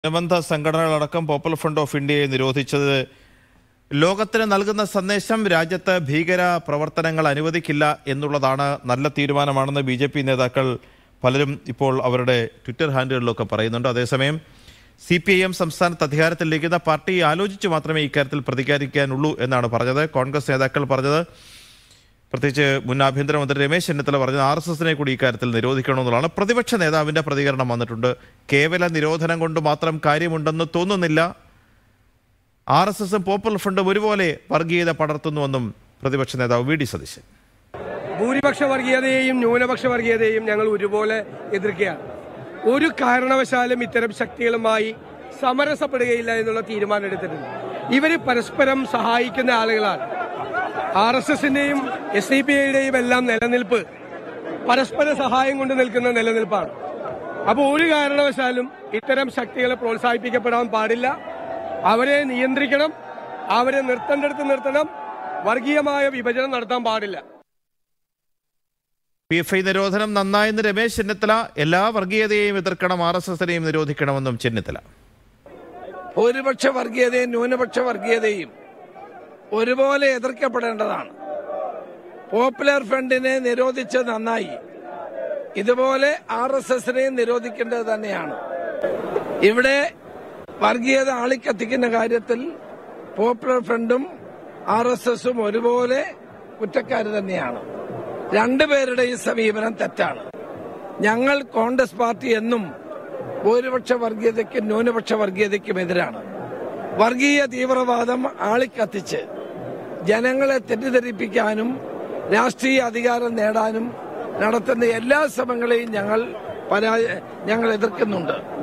അനുബന്ധ സംഘടനകളടക്കം popular front of ഇന്ത്യയെ നിരോധിച്ചത് ലോകത്തിന് നൽകുന്ന സന്ദേശം രാജ്യത്ത് ഭീകര പ്രവർത്തനങ്ങൾ അനുവദിക്കില്ല എന്നുള്ളതാണ് നല്ല തീരുമാനമാണെന്ന് ബി ജെ പി നേതാക്കൾ പലരും ഇപ്പോൾ അവരുടെ ട്വിറ്റർ ഹാൻഡിലുകളിലൊക്കെ പറയുന്നുണ്ട് അതേസമയം സി പി ഐ എം സംസ്ഥാനത്ത് അധികാരത്തിലിരിക്കുന്ന പാർട്ടി ആലോചിച്ച് മാത്രമേ ഇക്കാര്യത്തിൽ പ്രതികരിക്കാനുള്ളൂ എന്നാണ് പറഞ്ഞത് കോൺഗ്രസ് നേതാക്കൾ പറഞ്ഞത് പ്രത്യേകിച്ച് മുൻ ആഭ്യന്തരമന്ത്രി രമേശ് ചെന്നിത്തല പറഞ്ഞത് ആർ എസ് എസിനെ കൂടി ഇക്കാര്യത്തിൽ നിരോധിക്കണമെന്നുള്ളതാണ് പ്രതിപക്ഷ നേതാവിന്റെ പ്രതികരണം വന്നിട്ടുണ്ട് കേവല നിരോധനം കൊണ്ട് മാത്രം കാര്യമുണ്ടെന്ന് തോന്നുന്നില്ല ആർ എസ് എസും പോപ്പുലർ ഫ്രണ്ടും ഒരുപോലെ വർഗീയത പടർത്തുന്നുവെന്നും പ്രതിപക്ഷ നേതാവ് വി ഡി സതീശൻ ഭൂരിപക്ഷ വർഗീയതയെയും ന്യൂനപക്ഷ വർഗീയതയെയും ഞങ്ങൾ ഒരുപോലെ എതിർക്കുകയാണ് ഒരു കാരണവശാലും ഇത്തരം ശക്തികളുമായി സമരസപ്പെടുകയില്ല എന്നുള്ള തീരുമാനം എടുത്തിട്ടുണ്ട് ഇവര് പരസ്പരം സഹായിക്കുന്ന ആളുകളാണ് ആർ എസ് എസിന്റെയും എസ് ഡി പി ഐയുടെയും എല്ലാം നിലനിൽപ്പ് പരസ്പര സഹായം കൊണ്ട് നിൽക്കുന്ന നിലനിൽപ്പാണ് അപ്പോൾ ഒരു കാരണവശാലും ഇത്തരം ശക്തികളെ പ്രോത്സാഹിപ്പിക്കപ്പെടാൻ പാടില്ല അവരെ നിയന്ത്രിക്കണം അവരെ നിർത്തേണ്ടടുത്ത് നിർത്തണം വർഗീയമായ വിഭജനം നടത്താൻ പാടില്ല പി എഫ് ഐ നിരോധനം നന്നായെന്ന് രമേശ് ചെന്നിത്തല എല്ലാ വർഗീയതയെയും എതിർക്കണം ആർ എസ് എസിനെയും നിരോധിക്കണമെന്നും ചെന്നിത്തല ഭൂരിപക്ഷ വർഗീയതയും ന്യൂനപക്ഷ വർഗീയതയും ഒരുപോലെ എതിർക്കപ്പെടേണ്ടതാണ് പോപ്പുലർ ഫ്രണ്ടിനെ നിരോധിച്ചത് നന്നായി ഇതുപോലെ ആർ എസ് എസിനെയും നിരോധിക്കേണ്ടത് തന്നെയാണ് ഇവിടെ വർഗീയത ആളിക്കത്തിക്കുന്ന കാര്യത്തിൽ പോപ്പുലർ ഫ്രണ്ടും ആർ എസ് എസും ഒരുപോലെ കുറ്റക്കാർ തന്നെയാണ് രണ്ടുപേരുടെയും സമീപനം തെറ്റാണ് ഞങ്ങൾ കോൺഗ്രസ് പാർട്ടി എന്നും ഭൂരിപക്ഷ വർഗീയതയ്ക്കും ന്യൂനപക്ഷ വർഗീയതയ്ക്കും എതിരാണ് വർഗീയ തീവ്രവാദം ആളിക്കത്തിച്ച് ജനങ്ങളെ തെറ്റിദ്ധരിപ്പിക്കാനും രാഷ്ട്രീയ അധികാരം നേടാനും നടത്തുന്ന എല്ലാ ശ്രമങ്ങളെയും ഞങ്ങൾ പരാ ഞങ്ങൾ എതിർക്കുന്നുണ്ട്